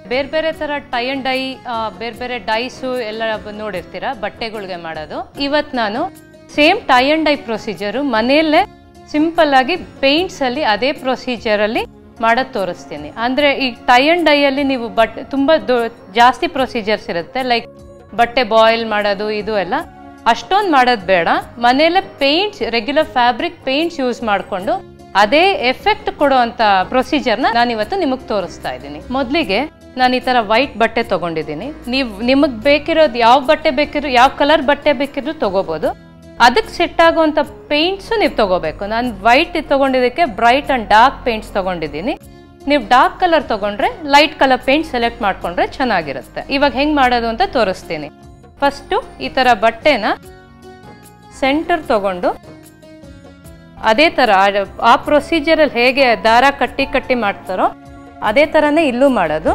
ಬೇರೆ ಬೇರೆ ಥರ ಟೈ ಅಂಡ್ ಡೈ ಬೇರೆ ಬೇರೆ ಡೈಸು ಎಲ್ಲ ಬ- ನೋಡಿರ್ತೀರ ಬಟ್ಟೆಗಳಿಗೆ ಮಾಡೋದು ಇವತ್ತು ನಾನು same tie and dye procedure ಮನೆಯಲ್ಲೇ ಸಿಂಪಲ್ ಆಗಿ ಪೇಂಟ್ಸ್ ಅಲ್ಲಿ ಅದೇ ಪ್ರೊಸೀಜರ್ ಅಲ್ಲಿ ಮಾಡೋದು ತೋರಿಸ್ತೀನಿ ಅಂದ್ರೆ ಈ ಟೈ ಅಂಡ್ ಡೈ ಅಲ್ಲಿ ನೀವು ಬಟ್ಟೆ ತುಂಬಾ ದೊ- ಜಾಸ್ತಿ ಪ್ರೊಸೀಜರ್ಸ್ ಇರುತ್ತೆ ಲೈಕ್ ಬಟ್ಟೆ ಬಾಯ್ಲ್ ಮಾಡೋದು ಇದು ಎಲ್ಲ ಅಷ್ಟೊಂದು ಮಾಡೋದು ಬೇಡ ಮನೆಯಲ್ಲೇ paints regular fabric paints use ಮಾಡಿಕೊಂಡು ಅದೇ ಎಫೆಕ್ಟ್ ಕೊಡುವಂತ ಪ್ರೊಸೀಜರ್ನ ನಾನು ಇವತ್ತು ನಿಮಗೆ ತೋರಿಸ್ತಾ ಇದ್ದೀನಿ ಮೊದಲಿಗೆ ನಾನು ಈ ಥರ ವೈಟ್ ಬಟ್ಟೆ ತೊಗೊಂಡಿದ್ದೀನಿ ನೀವು ನಿಮಗೆ ಬೇಕಿರೋದು ಯಾವ ಬಟ್ಟೆ ಬೇಕಿರೋ ಯಾವ ಕಲರ್ ಬಟ್ಟೆ ಬೇಕಿದ್ರು ತೊಗೋಬೋದು ಅದಕ್ಕೆ ಸೆಟ್ ಆಗುವಂಥ ಪೇಂಟ್ಸು ನೀವು ತೊಗೋಬೇಕು ನಾನು ವೈಟ್ ತೊಗೊಂಡಿದ್ದಕ್ಕೆ ಬ್ರೈಟ್ ಆ್ಯಂಡ್ ಡಾರ್ಕ್ ಪೇಂಟ್ಸ್ ತೊಗೊಂಡಿದ್ದೀನಿ ನೀವು ಡಾರ್ಕ್ ಕಲರ್ ತೊಗೊಂಡ್ರೆ ಲೈಟ್ ಕಲರ್ ಪೇಂಟ್ ಸೆಲೆಕ್ಟ್ ಮಾಡ್ಕೊಂಡ್ರೆ ಚೆನ್ನಾಗಿರುತ್ತೆ ಇವಾಗ ಹೆಂಗೆ ಮಾಡೋದು ಅಂತ ತೋರಿಸ್ತೀನಿ ಫಸ್ಟು ಈ ಥರ ಬಟ್ಟೆನ ಸೆಂಟರ್ ತಗೊಂಡು ಅದೇ ಥರ ಆ- ಆ ಪ್ರೊಸೀಜರಲ್ಲಿ ಹೇಗೆ ದಾರ ಕಟ್ಟಿ ಕಟ್ಟಿ ಮಾಡ್ತಾರೋ ಅದೇ ಥರನೇ ಇಲ್ಲೂ ಮಾಡೋದು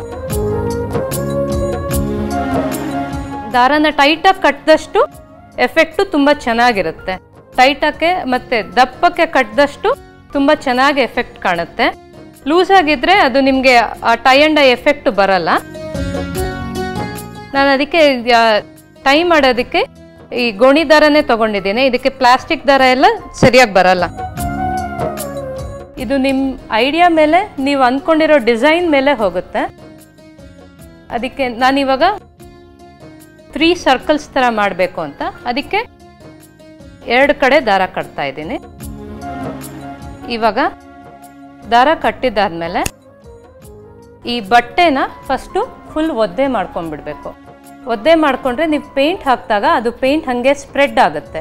ದಾರನ ಟೈಟಾಗಿ ಕಟ್ಟಿದಷ್ಟು ಎಫೆಕ್ಟು ತುಂಬ ಚೆನ್ನಾಗಿರುತ್ತೆ ಟೈಟಕ್ಕೆ ಮತ್ತು ದಪ್ಪಕ್ಕೆ ಕಟ್ಟಿದಷ್ಟು ತುಂಬ ಚೆನ್ನಾಗಿ ಎಫೆಕ್ಟ್ ಕಾಣುತ್ತೆ ಲೂಸ್ ಆಗಿದ್ರೆ ಅದು ನಿಮಗೆ ಆ ಟೈ ಅಂಡ್ ಐ ಎಫೆಕ್ಟ್ ಬರಲ್ಲ ನಾನು ಅದಕ್ಕೆ ಟೈ ಮಾಡೋದಕ್ಕೆ ಈ ಗೋಣಿ ದಾರನೇ ತಗೊಂಡಿದ್ದೀನಿ ಇದಕ್ಕೆ ಪ್ಲಾಸ್ಟಿಕ್ ದಾರ ಎಲ್ಲ ಸರಿಯಾಗಿ ಬರಲ್ಲ ಇದು ನಿಮ್ಮ ಐಡಿಯಾ ಮೇಲೆ ನೀವು ಅಂದ್ಕೊಂಡಿರೋ ಡಿಸೈನ್ ಮೇಲೆ ಹೋಗುತ್ತೆ ಅದಕ್ಕೆ ನಾನಿವಾಗ ತ್ರೀ ಸರ್ಕಲ್ಸ್ ಥರ ಮಾಡಬೇಕು ಅಂತ ಅದಕ್ಕೆ ಎರಡು ಕಡೆ ದಾರ ಕಟ್ತಾ ಇದ್ದೀನಿ ಇವಾಗ ದಾರ ಕಟ್ಟಿದ್ದಾದ್ಮೇಲೆ ಈ ಬಟ್ಟೆನ ಫಸ್ಟು ಫುಲ್ ಒದ್ದೆ ಮಾಡ್ಕೊಂಡ್ಬಿಡ್ಬೇಕು ಒದ್ದೆ ಮಾಡ್ಕೊಂಡ್ರೆ ನೀವು ಪೇಂಟ್ ಹಾಕಿದಾಗ ಅದು ಪೇಂಟ್ ಹಾಗೆ ಸ್ಪ್ರೆಡ್ ಆಗುತ್ತೆ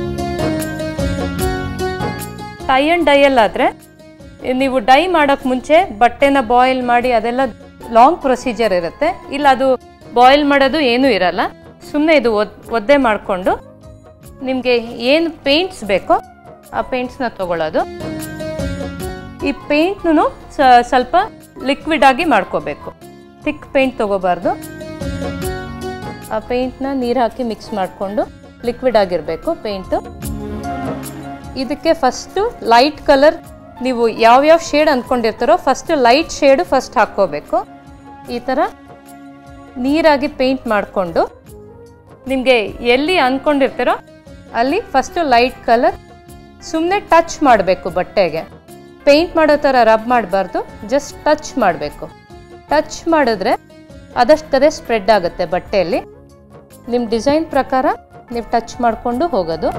ಟೈ ಆ್ಯಂಡ್ ಡೈಯಲ್ಲಾದರೆ ನೀವು ಡೈ ಮಾಡೋಕ್ಕೆ ಮುಂಚೆ ಬಟ್ಟೆನ ಬಾಯ್ಲ್ ಮಾಡಿ ಅದೆಲ್ಲ ಲಾಂಗ್ ಪ್ರೊಸೀಜರ್ ಇರುತ್ತೆ ಇಲ್ಲ ಅದು ಬಾಯ್ಲ್ ಮಾಡೋದು ಏನೂ ಇರಲ್ಲ ಸುಮ್ಮನೆ ಇದು ಒದ್ ಒದ್ದೆ ಮಾಡಿಕೊಂಡು ನಿಮಗೆ ಏನು ಪೇಂಟ್ಸ್ ಬೇಕೋ ಆ ಪೇಂಟ್ಸ್ನ ತಗೊಳ್ಳೋದು ಈ ಪೇಂಟ್ನು ಸ್ವಲ್ಪ ಲಿಕ್ವಿಡ್ ಆಗಿ ಮಾಡ್ಕೋಬೇಕು ಥಿಕ್ ಪೇಂಟ್ ತಗೋಬಾರ್ದು ಆ ಪೇಂಟ್ನ ನೀರು ಹಾಕಿ ಮಿಕ್ಸ್ ಮಾಡಿಕೊಂಡು ಲಿಕ್ವಿಡ್ ಆಗಿರಬೇಕು ಪೇಂಟು ಇದಕ್ಕೆ ಫಸ್ಟು ಲೈಟ್ ಕಲರ್ ನೀವು ಯಾವ್ಯಾವ ಶೇಡ್ ಅಂದ್ಕೊಂಡಿರ್ತಾರೋ ಫಸ್ಟ್ ಲೈಟ್ ಶೇಡು ಫಸ್ಟ್ ಹಾಕ್ಕೋಬೇಕು ಈ ಥರ ನೀರಾಗಿ ಪೇಂಟ್ ಮಾಡಿಕೊಂಡು ನಿಮಗೆ ಎಲ್ಲಿ ಅಂದ್ಕೊಂಡಿರ್ತೀರೋ ಅಲ್ಲಿ ಫಸ್ಟು ಲೈಟ್ ಕಲರ್ ಸುಮ್ಮನೆ ಟಚ್ ಮಾಡಬೇಕು ಬಟ್ಟೆಗೆ ಪೇಂಟ್ ಮಾಡೋ ಥರ ರಬ್ ಮಾಡಬಾರ್ದು ಜಸ್ಟ್ ಟಚ್ ಮಾಡಬೇಕು ಟಚ್ ಮಾಡಿದ್ರೆ ಅದಷ್ಟೇ ಸ್ಪ್ರೆಡ್ ಆಗುತ್ತೆ ಬಟ್ಟೆಯಲ್ಲಿ ನಿಮ್ಮ ಡಿಸೈನ್ ಪ್ರಕಾರ ನೀವು ಟಚ್ ಮಾಡಿಕೊಂಡು ಹೋಗೋದು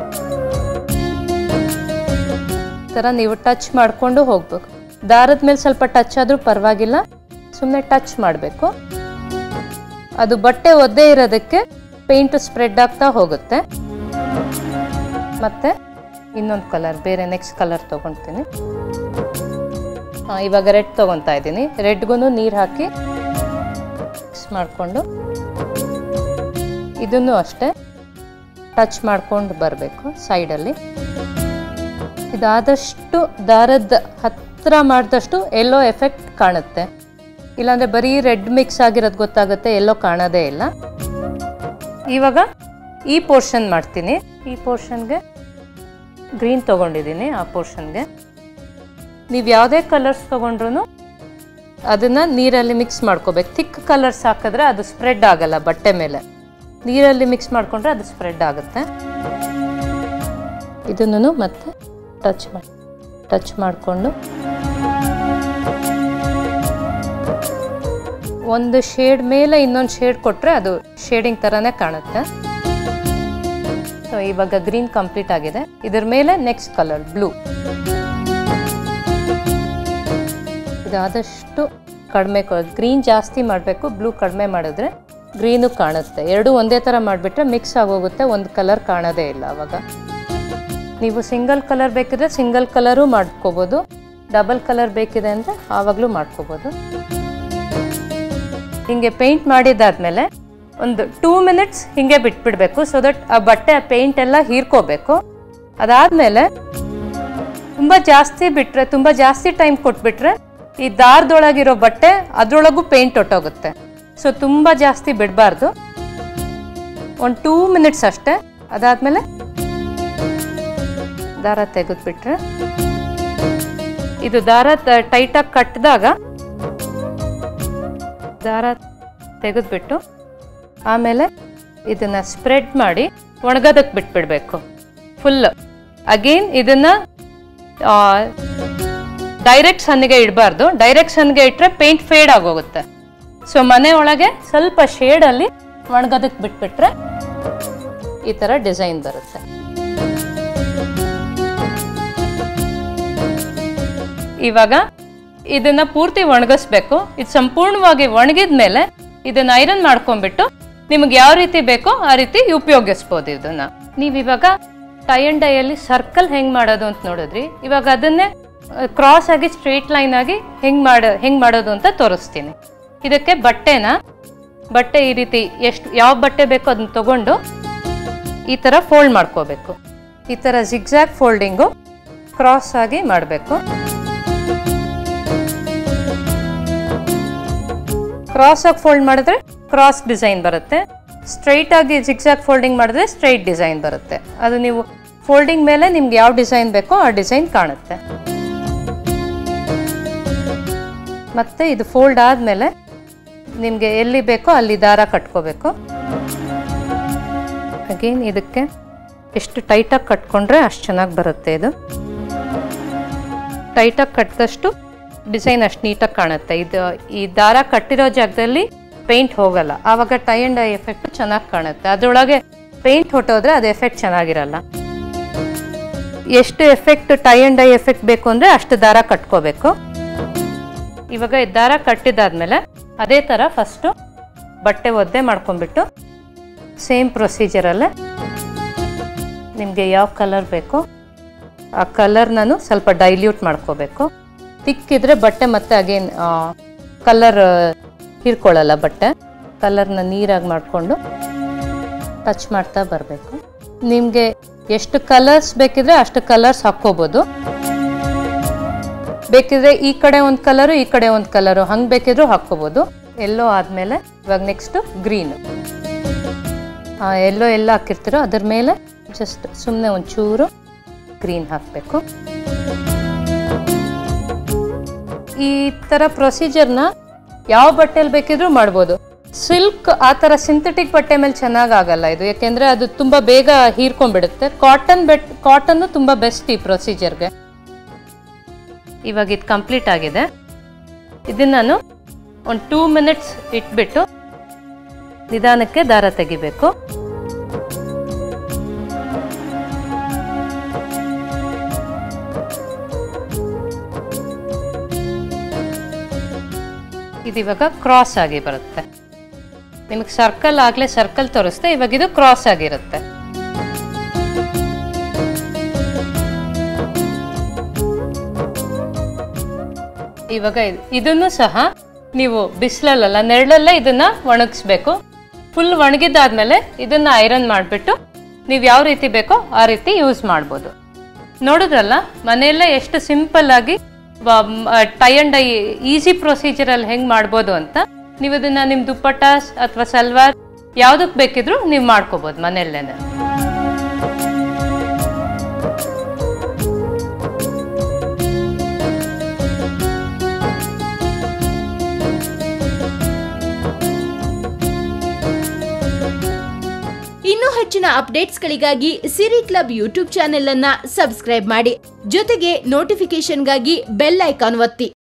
ಈ ಥರ ನೀವು ಟಚ್ ಮಾಡಿಕೊಂಡು ಹೋಗ್ಬೇಕು ದಾರದ ಮೇಲೆ ಸ್ವಲ್ಪ ಟಚ್ ಆದರೂ ಪರವಾಗಿಲ್ಲ ಸುಮ್ಮನೆ ಟಚ್ ಮಾಡಬೇಕು ಅದು ಬಟ್ಟೆ ಒದ್ದೆ ಇರೋದಕ್ಕೆ ಪೇಂಟ್ ಸ್ಪ್ರೆಡ್ ಆಗ್ತಾ ಹೋಗುತ್ತೆ ಮತ್ತೆ ಇನ್ನೊಂದು ಕಲರ್ ಬೇರೆ ನೆಕ್ಸ್ಟ್ ಕಲರ್ ತೊಗೊಳ್ತೀನಿ ಹಾಂ ಇವಾಗ ರೆಡ್ ತೊಗೊತಾ ಇದ್ದೀನಿ ರೆಡ್ಗೂ ನೀರು ಹಾಕಿ ಮಿಕ್ಸ್ ಮಾಡಿಕೊಂಡು ಇದನ್ನು ಅಷ್ಟೇ ಟಚ್ ಮಾಡ್ಕೊಂಡು ಬರಬೇಕು ಸೈಡಲ್ಲಿ ಇದಾದಷ್ಟು ದಾರದ ಹತ್ತಿರ ಮಾಡಿದಷ್ಟು ಎಲ್ಲೋ ಎಫೆಕ್ಟ್ ಕಾಣುತ್ತೆ ಇಲ್ಲಾಂದರೆ ಬರೀ ರೆಡ್ ಮಿಕ್ಸ್ ಆಗಿರೋದು ಗೊತ್ತಾಗುತ್ತೆ ಎಲ್ಲೋ ಕಾಣೋದೇ ಇಲ್ಲ ಇವಾಗ ಈ ಪೋರ್ಷನ್ ಮಾಡ್ತೀನಿ ಈ ಪೋರ್ಷನ್ಗೆ ಗ್ರೀನ್ ತೊಗೊಂಡಿದ್ದೀನಿ ಆ ಪೋರ್ಷನ್ಗೆ ನೀವು ಯಾವುದೇ ಕಲರ್ಸ್ ತೊಗೊಂಡ್ರು ಅದನ್ನು ನೀರಲ್ಲಿ ಮಿಕ್ಸ್ ಮಾಡ್ಕೋಬೇಕು ಥಿಕ್ ಕಲರ್ಸ್ ಹಾಕಿದ್ರೆ ಅದು ಸ್ಪ್ರೆಡ್ ಆಗಲ್ಲ ಬಟ್ಟೆ ಮೇಲೆ ನೀರಲ್ಲಿ ಮಿಕ್ಸ್ ಮಾಡಿಕೊಂಡ್ರೆ ಅದು ಸ್ಪ್ರೆಡ್ ಆಗುತ್ತೆ ಇದನ್ನು ಮತ್ತೆ ಟಚ್ ಮಾಡಿ ಟಚ್ ಮಾಡಿಕೊಂಡು ಒಂದು ಶೇಡ್ ಮೇಲೆ ಇನ್ನೊಂದು ಶೇಡ್ ಕೊಟ್ಟರೆ ಅದು ಶೇಡಿಂಗ್ ಥರನೇ ಕಾಣುತ್ತೆ ಸೊ ಇವಾಗ ಗ್ರೀನ್ ಕಂಪ್ಲೀಟ್ ಆಗಿದೆ ಇದ್ರ ಮೇಲೆ ನೆಕ್ಸ್ಟ್ ಕಲರ್ ಬ್ಲೂ ಇದಾದಷ್ಟು ಕಡಿಮೆ ಗ್ರೀನ್ ಜಾಸ್ತಿ ಮಾಡಬೇಕು ಬ್ಲೂ ಕಡಿಮೆ ಮಾಡಿದ್ರೆ ಗ್ರೀನು ಕಾಣುತ್ತೆ ಎರಡು ಒಂದೇ ಥರ ಮಾಡಿಬಿಟ್ರೆ ಮಿಕ್ಸ್ ಆಗೋಗುತ್ತೆ ಒಂದು ಕಲರ್ ಕಾಣೋದೇ ಇಲ್ಲ ಅವಾಗ ನೀವು ಸಿಂಗಲ್ ಕಲರ್ ಬೇಕಿದ್ರೆ ಸಿಂಗಲ್ ಕಲರು ಮಾಡ್ಕೋಬೋದು ಡಬಲ್ ಕಲರ್ ಬೇಕಿದೆ ಅಂದರೆ ಆವಾಗಲೂ ಮಾಡ್ಕೋಬೋದು ಹಿಂಗೆ ಪೇಂಟ್ ಮಾಡಿದಾದ್ಮೇಲೆ ಒಂದು ಟೂ ಮಿನಿಟ್ಸ್ ಹಿಂಗೆ ಬಿಟ್ಬಿಡ್ಬೇಕು ಸೊ ದಟ್ ಆ ಬಟ್ಟೆ ಆ ಪೇಂಟ್ ಎಲ್ಲ ಹೀರ್ಕೋಬೇಕು ಅದಾದಮೇಲೆ ತುಂಬ ಜಾಸ್ತಿ ಬಿಟ್ಟರೆ ತುಂಬ ಜಾಸ್ತಿ ಟೈಮ್ ಕೊಟ್ಬಿಟ್ರೆ ಈ ದಾರದೊಳಗಿರೋ ಬಟ್ಟೆ ಅದರೊಳಗೂ ಪೇಂಟ್ ಒಟ್ಟೋಗುತ್ತೆ ಸೊ ತುಂಬ ಜಾಸ್ತಿ ಬಿಡಬಾರ್ದು ಒಂದು ಟೂ ಮಿನಿಟ್ಸ್ ಅಷ್ಟೇ ಅದಾದಮೇಲೆ ದಾರ ತೆಗೆದ್ಬಿಟ್ರೆ ಇದು ದಾರ ಟೈಟಾಗಿ ಕಟ್ಟಿದಾಗ ದಾರ ತೆಗೆದುಬಿಟ್ಟು ಆಮೇಲೆ ಇದನ್ನು ಸ್ಪ್ರೆಡ್ ಮಾಡಿ ಒಣಗೋದಕ್ಕೆ ಬಿಟ್ಬಿಡಬೇಕು ಫುಲ್ ಅಗೇನ್ ಇದನ್ನು ಡೈರೆಕ್ಟ್ ಸನ್ನಿಗೆ ಇಡಬಾರ್ದು ಡೈರೆಕ್ಟ್ ಸನ್ನಿಗೆ ಇಟ್ಟರೆ ಪೇಂಟ್ ಫೇಡ್ ಆಗೋಗುತ್ತೆ ಸೊ ಮನೆ ಒಳಗೆ ಸ್ವಲ್ಪ ಶೇಡಲ್ಲಿ ಒಣಗೋದಕ್ಕೆ ಬಿಟ್ಬಿಟ್ರೆ ಈ ಥರ ಡಿಸೈನ್ ಬರುತ್ತೆ ಇವಾಗ ಇದನ್ನ ಪೂರ್ತಿ ಒಣಗಿಸ್ಬೇಕು ಇದು ಸಂಪೂರ್ಣವಾಗಿ ಒಣಗಿದ ಮೇಲೆ ಇದನ್ನ ಐರನ್ ಮಾಡ್ಕೊಂಡ್ಬಿಟ್ಟು ನಿಮ್ಗೆ ಯಾವ ರೀತಿ ಬೇಕೋ ಆ ರೀತಿ ಉಪಯೋಗಿಸ್ಬೋದು ಇದನ್ನ ನೀವು ಇವಾಗ ಟೈ ಅಂಡ್ ಡೈಯಲ್ಲಿ ಸರ್ಕಲ್ ಹೆಂಗ್ ಮಾಡೋದು ಅಂತ ನೋಡಿದ್ರಿ ಇವಾಗ ಅದನ್ನೇ ಕ್ರಾಸ್ ಆಗಿ ಸ್ಟ್ರೇಟ್ ಲೈನ್ ಆಗಿ ಹೆಂಗ್ ಮಾಡ ಹೆಂಗ್ ಮಾಡೋದು ಅಂತ ತೋರಿಸ್ತೀನಿ ಇದಕ್ಕೆ ಬಟ್ಟೆನ ಬಟ್ಟೆ ಈ ರೀತಿ ಎಷ್ಟು ಯಾವ ಬಟ್ಟೆ ಬೇಕೋ ಅದನ್ನ ತಗೊಂಡು ಈ ಥರ ಫೋಲ್ಡ್ ಮಾಡ್ಕೋಬೇಕು ಈ ಥರ ಜಿಗ್ಜಾಗ್ ಫೋಲ್ಡಿಂಗು ಕ್ರಾಸ್ ಆಗಿ ಮಾಡಬೇಕು ಕ್ರಾಸ್ ಆಗಿ ಫೋಲ್ಡ್ ಮಾಡಿದ್ರೆ ಕ್ರಾಸ್ ಡಿಸೈನ್ ಬರುತ್ತೆ ಸ್ಟ್ರೈಟ್ ಆಗಿ ಜಿಗ್ಜಾಗ್ ಫೋಲ್ಡಿಂಗ್ ಮಾಡಿದ್ರೆ ಸ್ಟ್ರೈಟ್ ಡಿಸೈನ್ ಬರುತ್ತೆ ಅದು ನೀವು ಫೋಲ್ಡಿಂಗ್ ಮೇಲೆ ನಿಮ್ಗೆ ಯಾವ ಡಿಸೈನ್ ಬೇಕೋ ಆ ಡಿಸೈನ್ ಕಾಣುತ್ತೆ ಮತ್ತೆ ಇದು ಫೋಲ್ಡ್ ಆದಮೇಲೆ ನಿಮಗೆ ಎಲ್ಲಿ ಬೇಕೋ ಅಲ್ಲಿ ದಾರ ಕಟ್ಕೋಬೇಕು ಅಗೇನ್ ಇದಕ್ಕೆ ಎಷ್ಟು ಟೈಟಾಗಿ ಕಟ್ಕೊಂಡ್ರೆ ಅಷ್ಟು ಚೆನ್ನಾಗಿ ಬರುತ್ತೆ ಇದು ಟೈಟಾಗಿ ಕಟ್ಟಿದಷ್ಟು ಡಿಸೈನ್ ಅಷ್ಟು ನೀಟಾಗಿ ಕಾಣುತ್ತೆ ಇದು ಈ ದಾರ ಕಟ್ಟಿರೋ ಜಾಗದಲ್ಲಿ ಪೇಂಟ್ ಹೋಗಲ್ಲ ಆವಾಗ ಟೈ ಅಂಡ್ ಐ ಎಫೆಕ್ಟ್ ಚೆನ್ನಾಗಿ ಕಾಣುತ್ತೆ ಅದರೊಳಗೆ ಪೇಂಟ್ ಹೊಟ್ಟೋದ್ರೆ ಅದು ಎಫೆಕ್ಟ್ ಚೆನ್ನಾಗಿರಲ್ಲ ಎಷ್ಟು effect tie and dye effect ಬೇಕು ಅಂದರೆ ಅಷ್ಟು ದಾರ ಕಟ್ಕೋಬೇಕು ಇವಾಗ ಈ ದಾರ ಕಟ್ಟಿದಾದ್ಮೇಲೆ ಅದೇ ಥರ ಫಸ್ಟು ಬಟ್ಟೆ ಒದ್ದೆ ಮಾಡ್ಕೊಂಡ್ಬಿಟ್ಟು ಸೇಮ್ ಪ್ರೊಸೀಜರಲ್ಲೇ ನಿಮಗೆ ಯಾವ ಕಲರ್ ಬೇಕೋ ಆ ಕಲರ್ ನಾನು ಸ್ವಲ್ಪ ಡೈಲ್ಯೂಟ್ ಮಾಡ್ಕೋಬೇಕು ತಿಕ್ಕಿದ್ರೆ ಬಟ್ಟೆ ಮತ್ತೆ ಅಗೇನ್ ಕಲರ್ ಹೀರ್ಕೊಳ್ಳಲ್ಲ ಬಟ್ಟೆ ಕಲರ್ನ ನೀರಾಗಿ ಮಾಡಿಕೊಂಡು ಟಚ್ ಮಾಡ್ತಾ ಬರಬೇಕು ನಿಮಗೆ ಎಷ್ಟು ಕಲರ್ಸ್ ಬೇಕಿದ್ರೆ ಅಷ್ಟು ಕಲರ್ಸ್ ಹಾಕ್ಕೋಬೋದು ಬೇಕಿದ್ರೆ ಈ ಕಡೆ ಒಂದು ಕಲರು ಈ ಕಡೆ ಒಂದು ಕಲರು ಹಂಗೆ ಬೇಕಿದ್ರೂ ಹಾಕ್ಕೋಬೋದು ಎಲ್ಲೋ ಆದಮೇಲೆ ಇವಾಗ ನೆಕ್ಸ್ಟು ಗ್ರೀನ್ ಎಲ್ಲೋ ಎಲ್ಲ ಹಾಕಿರ್ತೀರೋ ಅದ್ರ ಮೇಲೆ ಜಸ್ಟ್ ಸುಮ್ಮನೆ ಒಂಚೂರು ಗ್ರೀನ್ ಹಾಕಬೇಕು ಈ ಥರ ಪ್ರೊಸೀಜರ್ನ ಯಾವ ಬಟ್ಟೆಲಿ ಬೇಕಿದ್ರೂ ಮಾಡ್ಬೋದು ಸಿಲ್ಕ್ ಆ ಥರ ಸಿಂಥೆಟಿಕ್ ಬಟ್ಟೆ ಮೇಲೆ ಚೆನ್ನಾಗಿ ಆಗಲ್ಲ ಇದು ಯಾಕೆಂದರೆ ಅದು ತುಂಬ ಬೇಗ ಹೀರ್ಕೊಂಡ್ಬಿಡುತ್ತೆ ಕಾಟನ್ ಬೆಟ್ ಕಾಟನ್ನು ತುಂಬ ಬೆಸ್ಟ್ ಈ ಪ್ರೊಸೀಜರ್ಗೆ ಇವಾಗ ಇದು ಕಂಪ್ಲೀಟ್ ಆಗಿದೆ ಇದನ್ನು ನಾನು ಒಂದು ಟೂ ಮಿನಿಟ್ಸ್ ಇಟ್ಬಿಟ್ಟು ನಿಧಾನಕ್ಕೆ ದಾರ ತೆಗಿಬೇಕು ಇದಿವಾಗ ಕ್ರಾಸ್ ಆಗಿ ಬರುತ್ತೆ ನಿಮಗೆ ಸರ್ಕಲ್ ಆಗಲೇ ಸರ್ಕಲ್ ತೋರಿಸ್ತೆ ಇವಾಗ ಇದು ಕ್ರಾಸ್ ಆಗಿರುತ್ತೆ ಇವಾಗ ಇದು- ಇದನ್ನು ಸಹ ನೀವು ಬಿಸಿಲಲ್ಲ ನೆರಳಲ್ಲೇ ಇದನ್ನ ಒಣಗಿಸ್ಬೇಕು ಫುಲ್ ಒಣಗಿದ್ದಾದ್ಮೇಲೆ ಇದನ್ನ ಐರನ್ ಮಾಡಿಬಿಟ್ಟು ನೀವು ಯಾವ ರೀತಿ ಬೇಕೋ ಆ ರೀತಿ ಯೂಸ್ ಮಾಡ್ಬೋದು ನೋಡಿದ್ರಲ್ಲ ಮನೆಯಲ್ಲೇ ಎಷ್ಟು ಸಿಂಪಲ್ ಆಗಿ ಟೈ ಅಂಡ್ ಡೈ ಈಸಿ ಪ್ರೊಸೀಜರಲ್ಲಿ ಹೆಂಗೆ ಮಾಡ್ಬೋದು ಅಂತ ನೀವು ಇದನ್ನ ನಿಮ್ಮ ದುಪ್ಪಟ್ಟ ಅಥವಾ ಸಲ್ವಾರ್ ಯಾವುದಕ್ಕೆ ಬೇಕಿದ್ರೂ ನೀವು ಮಾಡ್ಕೋಬೋದು ಮನೆಯಲ್ಲೇನೆ ಇನ್ನೂ ಹೆಚ್ಚಿನ ಅಪ್ಡೇಟ್ಸ್ಗಳಿಗಾಗಿ ಸಿರಿ ಕ್ಲಬ್ ಯೂಟ್ಯೂಬ್ ಚಾನೆಲ್ ಅನ್ನ ಸಬ್ಸ್ಕ್ರೈಬ್ ಮಾಡಿ ಜೊತೆಗೆ ನೋಟಿಫಿಕೇಶನ್ಗಾಗಿ ಬೆಲ್ ಐಕಾನ್ ಒತ್ತಿ